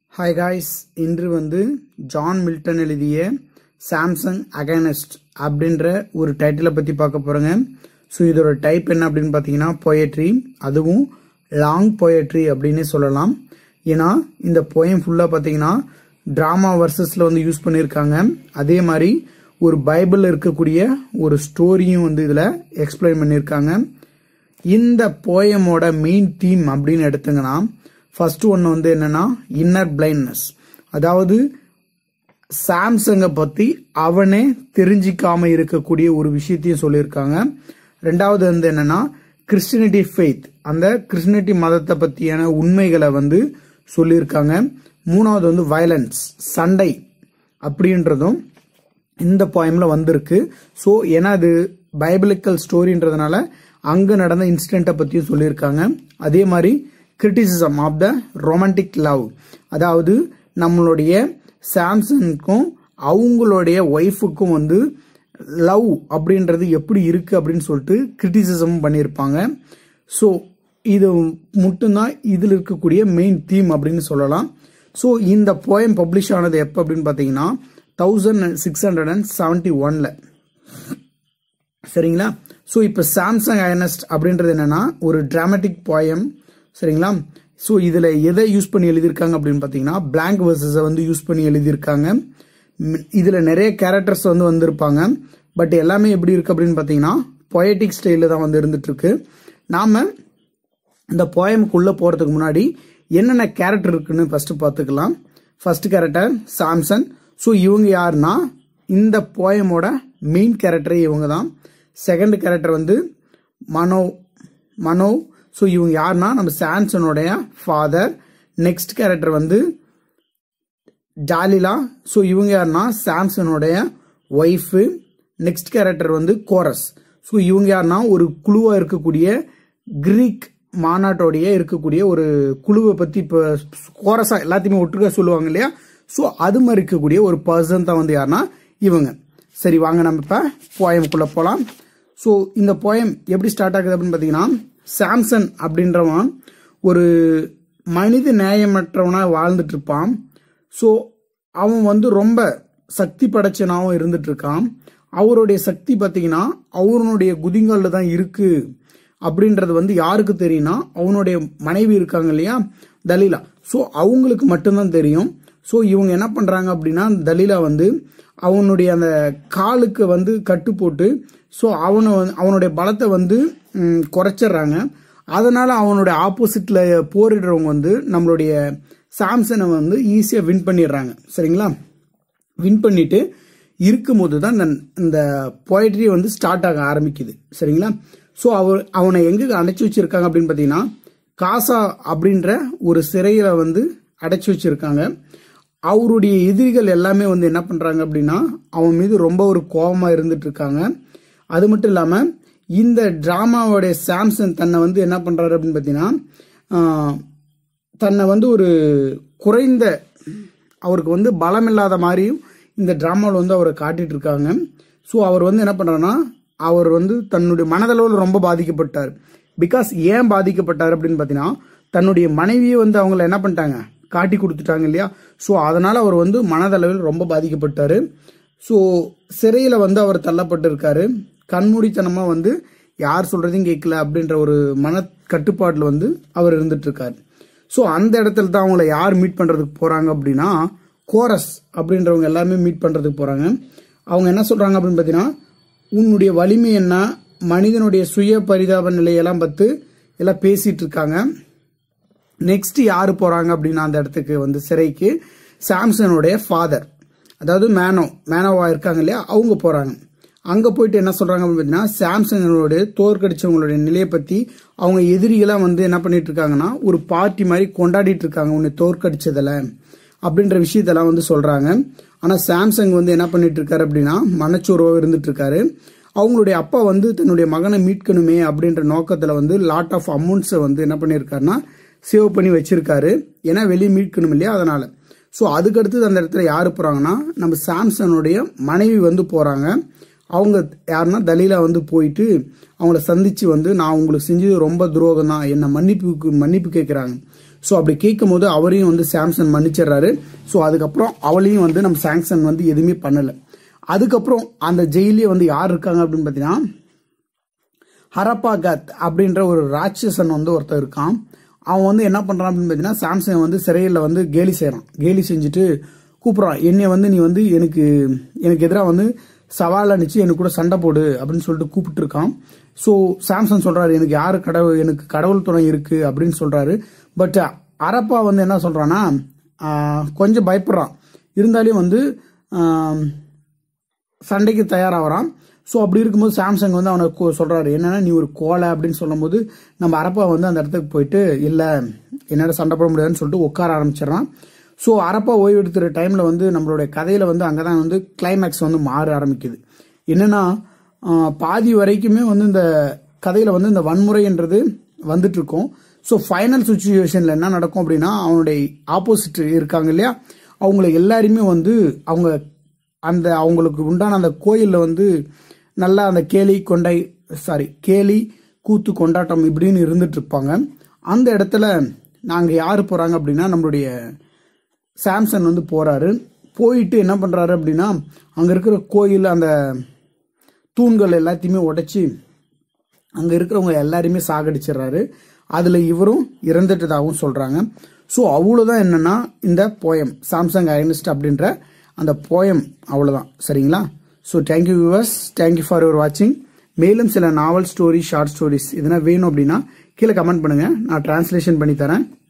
hi guys இன்று வந்து John Milton எழுதிய சாம்சங் அகைனஸ்ட் அப்படின்ற ஒரு டைட்டிலை பற்றி பார்க்க போகிறோங்க ஸோ இதோட டைப் என்ன அப்படின்னு பார்த்தீங்கன்னா பொயட்ரி அதுவும் லாங் பொயட்ரி அப்படின்னு சொல்லலாம் ஏன்னா இந்த போயம் ஃபுல்லாக பார்த்தீங்கன்னா ட்ராமா வர்சஸில் வந்து யூஸ் பண்ணியிருக்காங்க அதே மாதிரி ஒரு பைபிளில் இருக்கக்கூடிய ஒரு ஸ்டோரியும் வந்து இதில் எக்ஸ்பிளைன் பண்ணியிருக்காங்க இந்த போயமோட மெயின் தீம் அப்படின்னு எடுத்துங்கன்னா ஃபர்ஸ்ட் ஒன்று வந்து என்னன்னா இன்னர் பிளைண்ட்னஸ் அதாவது சாம்சங்கை பற்றி அவனே தெரிஞ்சிக்காம இருக்கக்கூடிய ஒரு விஷயத்தையும் சொல்லியிருக்காங்க ரெண்டாவது வந்து என்னன்னா கிறிஸ்டினிட்டி ஃபெய்த் அந்த கிறிஸ்டினிட்டி மதத்தை பற்றியான உண்மைகளை வந்து சொல்லியிருக்காங்க மூணாவது வந்து வயலன்ஸ் சண்டை அப்படின்றதும் இந்த போயம்ல வந்திருக்கு ஸோ ஏன்னா அது பைபிளிக்கல் ஸ்டோரின்றதுனால அங்க நடந்த இன்சிடென்ட்டை பற்றியும் சொல்லியிருக்காங்க அதே மாதிரி criticism of the romantic love அதாவது நம்மளுடைய சாம்சனுக்கும் அவங்களுடைய ஒய்ஃபுக்கும் வந்து லவ் அப்படின்றது எப்படி இருக்கு அப்படின்னு சொல்லிட்டு கிரிட்டிசிசம் பண்ணியிருப்பாங்க ஸோ இது மட்டும்தான் இதில் இருக்கக்கூடிய மெயின் தீம் அப்படின்னு சொல்லலாம் ஸோ இந்த போயம் பப்ளிஷ் ஆனது எப்போ அப்படின்னு பார்த்தீங்கன்னா thousand six hundred and seventy ஒன்ல சரிங்களா ஸோ இப்போ சாம்சங் அயனஸ்ட் அப்படின்றது என்னன்னா ஒரு டிராமட்டிக் போயம் சரிங்களா ஸோ இதில் எதை யூஸ் பண்ணி எழுதியிருக்காங்க அப்படின்னு பார்த்தீங்கன்னா பிளாங்க் வேர்சஸை வந்து யூஸ் பண்ணி எழுதியிருக்காங்க இதில் நிறைய கேரக்டர்ஸ் வந்து வந்திருப்பாங்க பட் எல்லாமே எப்படி இருக்கு அப்படின்னு பார்த்தீங்கன்னா பொயட்டிக் ஸ்டைலில் தான் வந்து இருந்துட்டு இருக்கு நாம இந்த போயமுக்குள்ளே போகிறதுக்கு முன்னாடி என்னென்ன கேரக்டர் இருக்குன்னு ஃபர்ஸ்ட் பார்த்துக்கலாம் ஃபர்ஸ்ட் கேரக்டர் சாம்சன் ஸோ இவங்க யாருன்னா இந்த போயமோட மெயின் கேரக்டரே இவங்க தான் செகண்ட் கேரக்டர் வந்து மனோ மனோ ஸோ இவங்க யாருன்னா நம்ம சாம்சனுடைய ஃபாதர் நெக்ஸ்ட் கேரக்டர் வந்து ஜாலிலா ஸோ இவங்க யாருன்னா சாம்சனுடைய ஒய்ஃபு நெக்ஸ்ட் கேரக்டர் வந்து கோரஸ் ஸோ இவங்க யாருன்னா ஒரு குழுவாக இருக்கக்கூடிய கிரீக் மாநாட்டோடைய இருக்கக்கூடிய ஒரு குழுவை பற்றி இப்போ கோரஸாக எல்லாத்தையுமே ஒட்டுக்க சொல்லுவாங்க இல்லையா ஸோ அது மாதிரி இருக்கக்கூடிய ஒரு பர்சன் தான் வந்து யாருன்னா இவங்க சரி வாங்க நம்ம இப்போ போயமுக்குள்ளே போகலாம் ஸோ இந்த போயம் எப்படி ஸ்டார்ட் ஆகுது அப்படின்னு பார்த்தீங்கன்னா சாம்சன் அப்படின்றவன் ஒரு மனித நேயமற்றவனா வாழ்ந்துட்டு இருப்பான் ஸோ அவன் வந்து ரொம்ப சக்தி படைச்சனாகவும் இருந்துட்டு இருக்கான் அவருடைய சக்தி பார்த்தீங்கன்னா அவனுடைய குதிங்காலில் தான் இருக்கு அப்படின்றது வந்து யாருக்கு தெரியும்னா அவனுடைய மனைவி இருக்காங்க இல்லையா தலீலா ஸோ அவங்களுக்கு மட்டும்தான் தெரியும் ஸோ இவங்க என்ன பண்றாங்க அப்படின்னா தலீலா வந்து அவனுடைய அந்த காலுக்கு வந்து கட்டு போட்டு ஸோ அவனை அவனுடைய பலத்தை வந்து குறைச்சிடுறாங்க அதனால அவனுடைய ஆப்போசிட்ல போரிடுறவங்க வந்து நம்மளுடைய சாம்சனை வந்து ஈஸியாக வின் பண்ணிடுறாங்க சரிங்களா வின் பண்ணிட்டு இருக்கும்போது தான் இந்த இந்த போய்ட்ரி வந்து ஸ்டார்ட் ஆக ஆரம்பிக்குது சரிங்களா ஸோ அவர் அவனை எங்கே அடைச்சி வச்சிருக்காங்க அப்படின்னு பார்த்தீங்கன்னா காசா அப்படின்ற ஒரு சிறையில வந்து அடைச்சி வச்சிருக்காங்க அவருடைய எதிரிகள் எல்லாமே வந்து என்ன பண்றாங்க அப்படின்னா அவன் மீது ரொம்ப ஒரு கோபமா இருந்துட்டு இருக்காங்க அது மட்டும் இல்லாம இந்த டிராமாவோடைய சாம்சன் தன்னை வந்து என்ன பண்றாரு அப்படின்னு பார்த்தீங்கன்னா தன்னை வந்து ஒரு குறைந்த அவருக்கு வந்து பலம் இல்லாத மாதிரியும் இந்த டிராமாவில் வந்து அவரை காட்டிட்டு இருக்காங்க ஸோ அவர் வந்து என்ன பண்றாருன்னா அவர் வந்து தன்னுடைய மனதளவில் ரொம்ப பாதிக்கப்பட்டார் பிகாஸ் ஏன் பாதிக்கப்பட்டார் அப்படின்னு பார்த்தீங்கன்னா தன்னுடைய மனைவியை வந்து அவங்கள என்ன பண்ணிட்டாங்க காட்டி கொடுத்துட்டாங்க இல்லையா ஸோ அதனால அவர் வந்து மனதளவில் ரொம்ப பாதிக்கப்பட்டார் ஸோ சிறையில் வந்து அவர் தள்ளப்பட்டு இருக்காரு கண்மூடித்தனமாக வந்து யார் சொல்றதையும் கேட்கல அப்படின்ற ஒரு மன கட்டுப்பாட்டில் வந்து அவர் இருந்துட்டு இருக்காரு ஸோ அந்த இடத்துல தான் அவங்கள யார் மீட் பண்ணுறதுக்கு போகிறாங்க அப்படின்னா கோரஸ் அப்படின்றவங்க எல்லாருமே மீட் பண்ணுறதுக்கு போகிறாங்க அவங்க என்ன சொல்கிறாங்க அப்படின்னு பார்த்தீங்கன்னா உன்னுடைய வலிமை என்ன மனிதனுடைய சுய பரிதாப நிலையெல்லாம் பார்த்து எல்லாம் பேசிட்டு இருக்காங்க நெக்ஸ்ட் யாரு போறாங்க அப்படின்னா அந்த இடத்துக்கு வந்து சிறைக்கு சாம்சனுடைய ஃபாதர் அதாவது மேனோ மேனோவா இருக்காங்க இல்லையா அவங்க போறாங்க அங்க போயிட்டு என்ன சொல்றாங்க அப்படின்னா சாம்சங்கனுடைய தோற்கடிச்சவங்களுடைய நிலையை பத்தி அவங்க எதிரிகளாம் வந்து என்ன பண்ணிட்டு இருக்காங்கன்னா ஒரு பார்ட்டி மாதிரி கொண்டாடிட்டு இருக்காங்க உன்னை தோற்கடிச்சதுல அப்படின்ற விஷயத்தெல்லாம் வந்து சொல்றாங்க ஆனா சாம்சங் வந்து என்ன பண்ணிட்டு இருக்காரு அப்படின்னா மனச்சோர்வா இருந்துட்டு இருக்காரு அவங்களுடைய அப்பா வந்து தன்னுடைய மகனை மீட்கணுமே அப்படின்ற நோக்கத்துல வந்து லாட் ஆஃப் அமௌண்ட்ஸை வந்து என்ன பண்ணியிருக்காருன்னா சேவ் பண்ணி வச்சிருக்காரு ஏன்னா வெளியே மீட்கணும் இல்லையா அதனால ஸோ அதுக்கடுத்து அந்த இடத்துல யாரு போறாங்கன்னா நம்ம சாம்சனுடைய மனைவி வந்து போறாங்க அவங்க யாருன்னா தலீலா வந்து போயிட்டு அவங்கள சந்திச்சு வந்து நான் உங்களுக்கு செஞ்சது ரொம்ப துரோகம் தான் என்ன மன்னிப்புக்கு மன்னிப்பு கேட்குறாங்க ஸோ அப்படி கேட்கும் போது அவரையும் வந்து சாம்சன் மன்னிச்சிடுறாரு ஸோ அதுக்கப்புறம் அவளையும் வந்து நம்ம சாம்சன் வந்து எதுவுமே பண்ணலை அதுக்கப்புறம் அந்த ஜெயிலே வந்து யார் இருக்காங்க அப்படின்னு பார்த்தீங்கன்னா ஹரப்பா கத் அப்படின்ற ஒரு ராட்சசன் வந்து ஒருத்தர் இருக்கான் அவன் வந்து என்ன பண்றான் அப்படின்னு பார்த்தீங்கன்னா சாம்சங் வந்து சிறையில் வந்து கேலி செய்கிறான் கேலி செஞ்சுட்டு கூப்பிட்றான் என்னை வந்து நீ வந்து எனக்கு எனக்கு எதிராக வந்து சவால் அடிச்சு எனக்கு கூட சண்டை போடு அப்படின்னு சொல்லிட்டு கூப்பிட்டு இருக்கான் ஸோ சாம்சங் சொல்றாரு எனக்கு யாரு கடவுள் எனக்கு கடவுள் துணை இருக்கு அப்படின்னு சொல்றாரு பட் அரப்பா வந்து என்ன சொல்றான்னா ஆஹ், கொஞ்சம் பயப்படுறான் இருந்தாலும் வந்து ஆஹ், சண்டைக்கு தயாராகிறான் ஸோ அப்படி இருக்கும்போது சாம்சங் வந்து அவனை கு- சொல்றாரு என்னன்னா நீ ஒரு கோலை அப்படின்னு சொல்லும்போது நம்ம அரப்பா வந்து அந்த இடத்துக்கு போயிட்டு இல்லை என்னால் சண்டை போட முடியாதுன்னு சொல்லிட்டு உட்கார ஆரம்பிச்சிடறான் ஸோ அரப்பா ஓய்வு எடுத்துகிற டைமில் வந்து நம்மளுடைய கதையில் வந்து அங்கே தான் வந்து கிளைமேக்ஸ் வந்து மாற ஆரம்பிக்குது என்னன்னா ஆஹ், பாதி வரைக்குமே வந்து இந்த கதையில் வந்து இந்த வன்முறைன்றது வந்துட்டு இருக்கும் ஸோ ஃபைனல் சுச்சுவேஷனில் என்ன நடக்கும் அப்படின்னா அவனுடைய ஆப்போசிட் இருக்காங்க இல்லையா அவங்கள எல்லாருமே வந்து அவங்க அந்த அவங்களுக்கு உண்டான அந்த கோயிலில் வந்து நல்லா அந்த கேலி கொண்டை சாரி கேலி கூத்து கொண்டாட்டம் இப்படின்னு இருந்துட்டு இருப்பாங்க அந்த இடத்துல நாங்கள் யார் போகிறாங்க அப்படின்னா நம்மளுடைய சாம்சன் வந்து போகிறாரு போயிட்டு என்ன பண்ணுறாரு அப்படின்னா அங்கே இருக்கிற கோயில் அந்த தூண்கள் எல்லாத்தையுமே உடைச்சி அங்கே இருக்கிறவங்க எல்லாரையுமே சாகடிச்சிடுறாரு அதில் இவரும் இறந்துட்டதாகவும் சொல்கிறாங்க ஸோ அவ்வளோதான் என்னன்னா இந்த போயம் சாம்சங் அயனிஸ்ட் அப்படின்ற அந்த போயம் அவ்வளோதான் சரிங்களா so thank you viewers thank you for your வாட்சிங் மேலும் சில நாவல் ஸ்டோரி ஷார்ட் ஸ்டோரிஸ் இதெல்லாம் வேணும் அப்படின்னா கீழே கமெண்ட் பண்ணுங்கள் நான் டிரான்ஸ்லேஷன் பண்ணி தரேன்